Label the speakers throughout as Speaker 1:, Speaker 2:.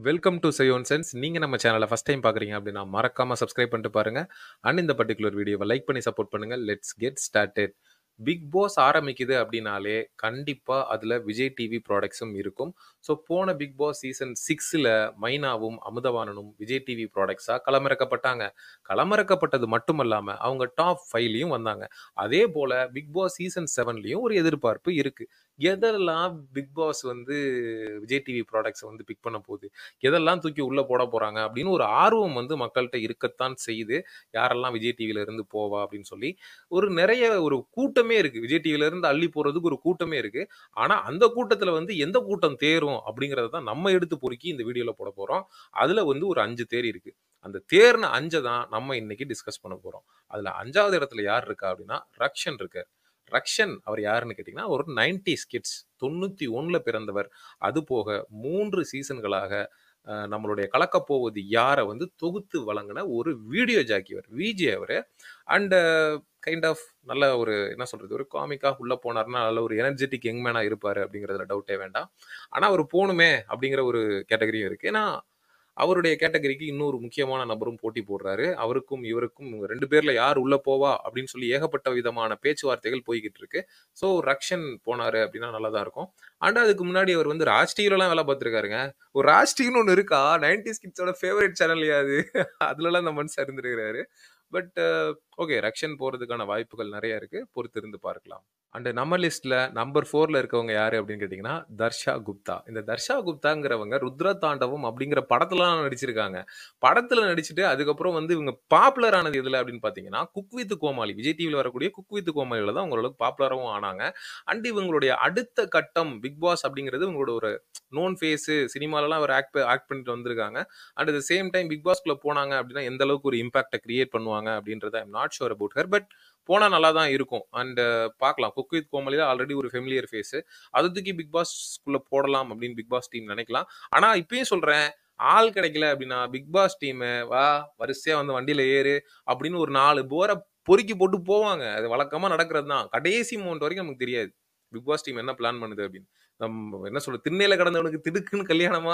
Speaker 1: Welcome to சயோன் sense. நீங்க நம்ம சேனல first time பார்க்குறீங்க அப்படின்னா, மறக்காம சப்ஸ்கிரைப் பண்ணிட்டு பாருங்க. அண்ட் இந்த பர்ட்டிகுலர் வீடியோவ லைக் பண்ணி சப்போர்ட் பண்ணுங்க. Let's get started. Bigg Boss ஆரம்பிக்குது அப்படின்னாலே, கண்டிப்பா அதுல விஜய் டிவி ப்ராடக்ட்ஸும் இருக்கும். ஸோ போன பிக் பாஸ் சீசன் 6ல மைனாவும், அமுதவாணனும் விஜய் டிவி ப்ராடக்ட்ஸா களமிறக்கப்பட்டாங்க. களமிறக்கப்பட்டது மட்டுமல்லாம, அவங்க டாப் 5லயும் வந்தாங்க. அதே போல பிக் பாஸ் சீசன் 7லயும் ஒரு எதிர்பார்ப்பு இருக்கு. எதெல்லாம் பிக் பாஸ் வந்து விஜய் டிவி ப்ராடக்ட்ஸ வந்து பிக் பண்ண போகுது? எதெல்லாம் தூக்கி உள்ள போட போறாங்க? அப்படின்னு ஒரு ஆர்வம் வந்து மக்கள்ட்ட இருக்கத்தான் செய்யுது. யாரெல்லாம் விஜய் டிவில இருந்து போவா? அப்படின்னு சொல்லி. ஒரு நெறைய ஒரு கூட்டமே இருக்கு. விஜய் டிவில இருந்து அள்ளி போடுறதுக்கு ஒரு கூட்டமே இருக்கு. ஆனா அந்த கூட்டத்துல வந்து எந்த கூட்டம் தேரும்? அப்படிங்கிறத தான் நம்ம எடுத்து பொறுக்கி இந்த வீடியோல போட போறோம். அதுல வந்து ஒரு 5 தேர் இருக்கு. அந்த தேர்ன 5 தான் நம்ம இன்னைக்கு டிஸ்கஸ் பண்ண போறோம். அதுல 5வது இடத்துல யார் இருக்கா? அப்படின்னா, ரக்ஷன் இருக்கார். ரக்ஷன் அவர் யாருன்னு கேட்டீங்கன்னா, ஒரு 90ஸ் கிட்ஸ் 91ல பிறந்தவர். அதுபோக 3 சீசன்களாக அ நம்மளுடைய கலக்கப்போவது யார வந்து தொகுத்து வழங்குன ஒரு வீடியோ ஜாக்கி அவர். விஜே அவரு. அண்ட் கைண்ட் ஆஃப் நல்ல ஒரு என்ன சொல்றது? ஒரு காமிக்கா உள்ள போனாருன்னா, நல்ல ஒரு எனர்ஜெட்டிக் யங் மேனா இருப்பாரு அப்படிங்கிறதுல டவுட்டே வேண்டாம். ஆனா அவரு போணுமே அப்படிங்கிற ஒரு கேட்டகரியும் இருக்கு. ஏன்னா, அவருடைய கேட்டகரிக்கு இன்னொரு முக்கியமான நபரும் போட்டி போடுறாரு. அவருக்கும், இவருக்கும் இவங்க 2 பேர்ல யார் உள்ள போவா? அப்படின்னு சொல்லி ஏகப்பட்ட விதமான பேச்சுவார்த்தைகள் போய்க்கிட்டு இருக்கு. ஸோ ரக்ஷன் போனாரு அப்படின்னா நல்லா தான் இருக்கும். அண்ட் அதுக்கு முன்னாடி அவர் வந்து ராஜ் டிவிலலாம் வேல பார்த்துருக்காருங்க. ஒரு ராஜ் டிவின்னு ஒண்ணு இருக்கா? 90ஸ் கிட்ஸோட ஃபேவரைட் சேனல்யா அது? அதுலலாம் இந்த மனுஷன் இருந்திருக்கிறாரு. பட் ஓகே ரக்ஷன் போறதுக்கான வாய்ப்புகள் நெறைய இருக்கு. பொறுத்திருந்து பார்க்கலாம். அண்ட் நம்ம லிஸ்ட்ல நம்பர் 4ல இருக்கவங்க யாரு அப்படின்னு கேட்டீங்கன்னா, தர்ஷா குப்தா. இந்த தர்ஷா குப்தாங்கிறவங்க ருத்ர தாண்டவம் அப்படிங்கிற படத்துலலாம் நடிச்சிருக்காங்க. படத்துல நடிச்சுட்டு அதுக்கப்புறம் வந்து இவங்க பாப்புலர் ஆனது எதுல அப்படின்னு பார்த்தீங்கன்னா, குக் வித் கோமாளி. விஜய் டிவில வரக்கூடிய குக் வித் கோமாளில தான் ஓரளவுக்கு பாப்புலராவும் ஆனாங்க. அண்ட் இவங்களுடைய அடுத்த கட்டம் பிக் பாஸ் அப்படிங்கிறது இவங்களோட ஒரு நோன் ஃபேஸு சினிமாலலாம் ஒரு ஆக்ட் ஆக்ட் பண்ணிட்டு வந்திருக்காங்க. At the same time Bigg பாஸ்குள்ள போனாங்க அப்படின்னா, எந்த அளவுக்கு ஒரு இம்பாக்ட்ட கிரியேட் பண்ணுவாங்க அப்படின்றத I am not sure about her. But போனா நல்லா தான் இருக்கும். அண்ட் பார்க்கலாம். குக் வித் கோமாளில ஆல்ரெடி ஒரு ஃபெமிலியர் ஃபேஸு. அத தூக்கி பிக் பாஸ்குள்ள போடலாம் அப்படின்னு பிக் பாஸ் டீம் நெனைக்கலாம். ஆனா இப்பயும் சொல்றேன், ஆள் கிடைக்கல அப்படின்னா, பிக் பாஸ் டீமு வா வரிசையா வந்து வண்டியில ஏறு அப்படின்னு ஒரு 4 போர பொறுக்கி போட்டு போவாங்க. அது வழக்கமா நடக்கிறது தான். கடைசி மொமெண்ட் வரைக்கும் நமக்கு தெரியாது. பிக் பாஸ் டீம் என்ன பிளான் பண்ணுது அப்படின்னு. நம் என்ன சொல்றது? திண்ணையில கிடந்தவனுக்கு திடுக்குன்னு கல்யாணமா?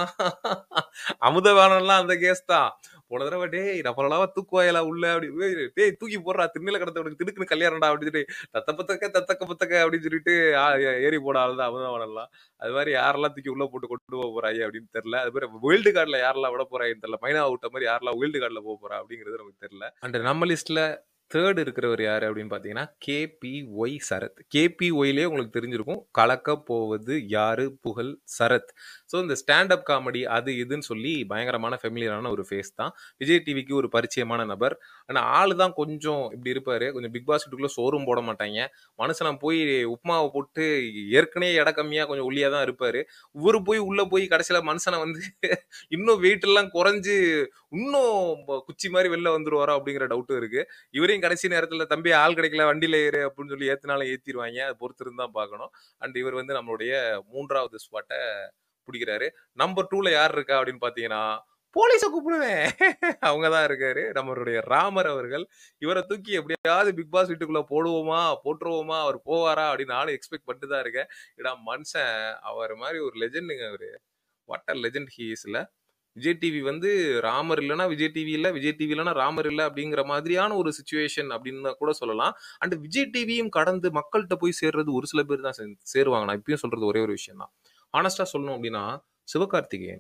Speaker 1: அமுதவாணன்லாம் அந்த கேஸ் தான். போன தடவ டேய் நம்மளலாம் தூக்குவாயலா உள்ள அப்படி ஏய் டேய் தூக்கி போடுறா திண்ணையில கிடந்தவனுக்கு திடுக்குன்னு கல்யாணம்டா அப்படின்னு சொல்லிட்டு தத்த பத்தக்க தத்தக்க பத்தக்க அப்படின்னு சொல்லிட்டு ஆ ஏறி போட ஆள் தான் அமுதவாணன்லாம். அது மாரி யாரெல்லாம் தூக்கி உள்ள போட்டு கொண்டு போக போறாய்ங்க அப்படின்னு தெரியல. அது மாரி வைல்டு கார்ட்ல யாரெல்லாம் விட போறாய்ங்கன்னு தெரியல. மைனாவ விட்ட மாரி யாரெல்லாம் வைல்டு கார்ட்ல போ போறா அப்படிங்கிறது நமக்கு தெரியல. அண்ட் நம்ம லிஸ்ட்ல 3 இருக்கிறவர் யாரு அப்படின்னு பார்த்தீங்கன்னா, கேபிஒய் சரத். கேபிஒய்லயே உங்களுக்கு தெரிஞ்சிருக்கும். கலக்கப் போவது யாரு? புகழ் சரத். ஸோ இந்த ஸ்டாண்ட் அப் காமெடி அது இதுன்னு சொல்லி பயங்கரமான ஃபெமிலியரான ஒரு ஃபேஸ் தான். விஜய் டிவிக்கு ஒரு பரிச்சயமான நபர். ஆனா ஆளு தான் கொஞ்சம் இப்படி இருப்பாரு. கொஞ்சம் பிக் பாஸ் வீட்டுக்குள்ள சோறும் போட மாட்டாய்ங்க. மனுஷன போய் உப்புமாவ போட்டு ஏற்கனவே எடை கம்மியா கொஞ்சம் ஒல்லியா தான் இருப்பாரு. இவரு போய் உள்ள போய் கடைசியில மனுஷன வந்து இன்னும் வெயிட் எல்லாம் குறைஞ்சு இன்னும் குச்சி மாரி வெளில வந்துருவாரோ அப்படிங்கிற டவுட்டும் இருக்கு. இவரையும் கடைசி நேரத்துல தம்பி ஆள் கிடைக்கல வண்டியில ஏறு அப்படின்னு சொல்லி ஏத்துனாலும் ஏத்திருவாய்ங்க. அது பொறுத்திருந்து தான் பார்க்கணும். அண்ட் இவர் வந்து நம்மளுடைய 3வது ஸ்பாட்ட புடிக்கிறாரு. நம்பர் 2ல யார் இருக்கா அப்படின்னு பார்த்தீங்கன்னா, போலீஸ கூப்பிடுவேன். அவங்க தான் இருக்காரு. நம்மளுடைய ராமர் அவர்கள். இவர தூக்கி எப்படியாவது பிக் பாஸ் வீட்டுக்குள்ள போடுவோமா? போட்டுருவோமா? அவர் போவாரா? அப்படின்னு நானும் எக்ஸ்பெக்ட் பண்ணிட்டு தான் இருக்கேன். ஏன்னா மனுஷன் அவர் மாரி ஒரு லெஜெண்டுங்க அவரு. வாட் அ லெஜெண்ட் ஹி இஸ்ல. விஜய் டிவி வந்து ராமர் இல்லன்னா விஜய் டிவி இல்ல. விஜய் டிவி இல்லன்னா ராமர் இல்ல அப்படிங்கிற மாதிரியான ஒரு சிச்சுவேஷன் அப்படின்னு கூட சொல்லலாம். அண்ட் விஜய் டிவியும் கடந்து மக்கள்ட்ட போய் சேர்றது ஒரு சில பேர் தான் சே சேருவாங்க. நான் இப்பயும் சொல்றது ஒரே ஒரு விஷயம் தான். ஹானஸ்ட்டா சொல்லணும் அப்படின்னா, Sivakarthikeyan.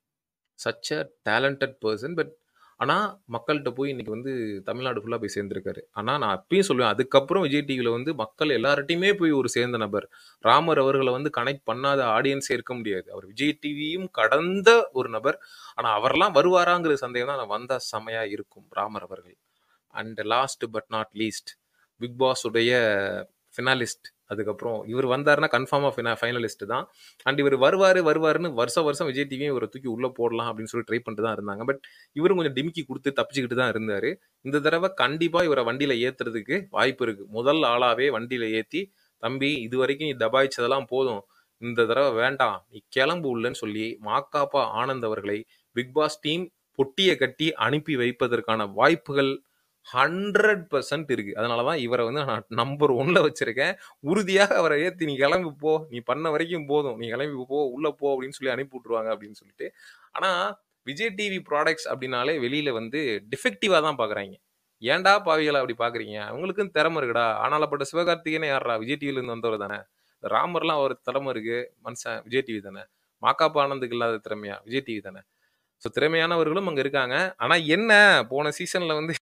Speaker 1: Such a talented person. But ஆனா மக்கள்ட்ட போய் இன்னைக்கு வந்து தமிழ்நாடு ஃபுல்லா போய் சேர்ந்திருக்காரு. ஆனா நான் அப்பயும் சொல்லுவேன். அதுக்கப்புறம் விஜய் டிவில வந்து மக்கள் எல்லார்ட்டயுமே போய் ஒரு சேர்ந்த நபர். ராமர் அவர்கள வந்து கனெக்ட் பண்ணாத ஆடியன்ஸே இருக்க முடியாது. அவர் விஜய் டிவியும் கடந்த ஒரு நபர். ஆனா அவர்லாம் வருவாராங்கிற சந்தேகம் தான். ஆனா வந்தா செம்மையா இருக்கும் ராமர் அவர்கள். And last but not least Bigg Boss உடைய ஃபினாலிஸ்ட். அதுக்கப்புறம் இவர் வந்தாருன்னா கன்ஃபார்மா ஃபினா ஃபைனலிஸ்ட் தான். அண்ட் இவர் வருவாரு வருவாருன்னு வருஷம் வருஷம் விஜய் டிவியும் இவர தூக்கி உள்ள போடலாம் அப்படின்னு சொல்லி ட்ரை பண்ணிட்டு தான் இருந்தாங்க. பட் இவரும் கொஞ்சம் டிமிக்கி குடுத்து தப்பிச்சுக்கிட்டு தான் இருந்தாரு. இந்த தடவ கண்டிப்பா இவர வண்டியில ஏத்துறதுக்கு வாய்ப்பு இருக்கு. முதல் ஆளாவே வண்டியில ஏத்தி, தம்பி இதுவரைக்கும் நீ தபாய்ச்சதெல்லாம் போதும். இந்த தடவ வேண்டாம். நீ கிளம்பு உள்ளன்னு சொல்லி மாக்காப்பா ஆனந்த் அவர்களை பிக் பாஸ் டீம் பொட்டிய கட்டி அனுப்பி வைப்பதற்கான வாய்ப்புகள் 100% இருக்கு. அதனால தான் இவர வந்து நான் நம்பர் 1ல வச்சிருக்கேன். உறுதியாக அவர ஏத்தி "நீ கெளம்பி போ. நீ பண்ண வரைக்கும் போதும். நீ கெளம்பி போ. உள்ள போ" அப்படின்னு சொல்லி அனுப்பி விட்டுருவாங்க அப்படின்னு சொல்லிட்டு. ஆனா, விஜய் டிவி ப்ராடக்ட்ஸ் அப்படின்னாலே வெளியில வந்து டிஃபெக்டிவா தான் பார்க்குறாய்ங்க. ஏன்டா பாவிகளா அப்படி பார்க்குறீங்க? அவங்களுக்கும் திறமை இருக்குடா. ஆனாலப்பட்ட சிவகார்த்திகேயன் யார்றா? விஜய் டிவில இருந்து வந்தவர் தானே. ராமர்லாம் ஒரு திறமை இருக்கு. மனுஷன் விஜய் டிவி தானே. மாகாபா ஆனந்துக்கு இல்லாத திறமையா? விஜய் டிவி தானே. ஸோ திறமையானவர்களும் அங்க இருக்காங்க. ஆனா என்ன, போன சீசன்ல வந்து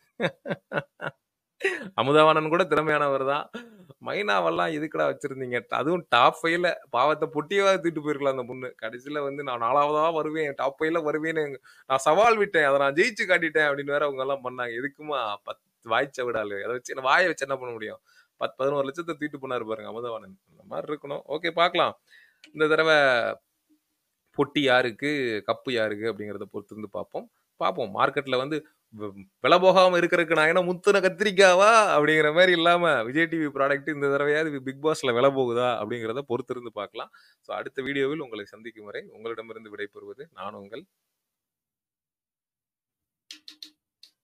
Speaker 1: அமுதாவாணன் கூட திறமையானவர் தான். மைனாவெல்லாம் எதுக்குடா வச்சிருந்தீங்க? அதுவும் டாப் 5ல பாவத்த பொட்டியாவது தூக்கிட்டு போயிருக்கலாம் அந்த பொண்ணு. கடைசில வந்து நான் 4வதா வருவேன். டாப் 5ல வருவேன்னு நான் சவால் விட்டேன். அத நான் ஜெயிச்சு காட்டிட்டேன் அப்படின்னு வேற அவங்கலாம் பண்ணாங்க. எதுக்கும்மா? பத் வாய் சவடாலு. அத வச்சு வாய வச்சு என்ன பண்ண முடியும்? பத் 11,00,000 தூக்கிட்டு போனாரு பாருங்க அமுதவாணன். அந்த மாரி இருக்கணும். ஓகே பார்க்கலாம். இந்த தடவ பொட்டி யாருக்கு? கப்பு யாருக்கு? அப்படிங்கிறத பொறுத்து வந்து பார்ப்போம். பார்ப்போம். மார்க்கெட்ல வந்து வ் விலை போகாம இருக்கறதுக்கு நான் என்ன முத்துன கத்திரிக்காவா? அப்படிங்கிற மாரி இல்லாம விஜய் டிவி ப்ராடக்ட் இந்த தடவையாவது பிக் பாஸ்ல விலை போகுதா? அப்படிங்கிறத பொறுத்திருந்து பார்க்கலாம். ஸோ அடுத்த வீடியோவில் உங்களை சந்திக்கும் வரை உங்களிடமிருந்து விடைபெறுவது நான் உங்கள்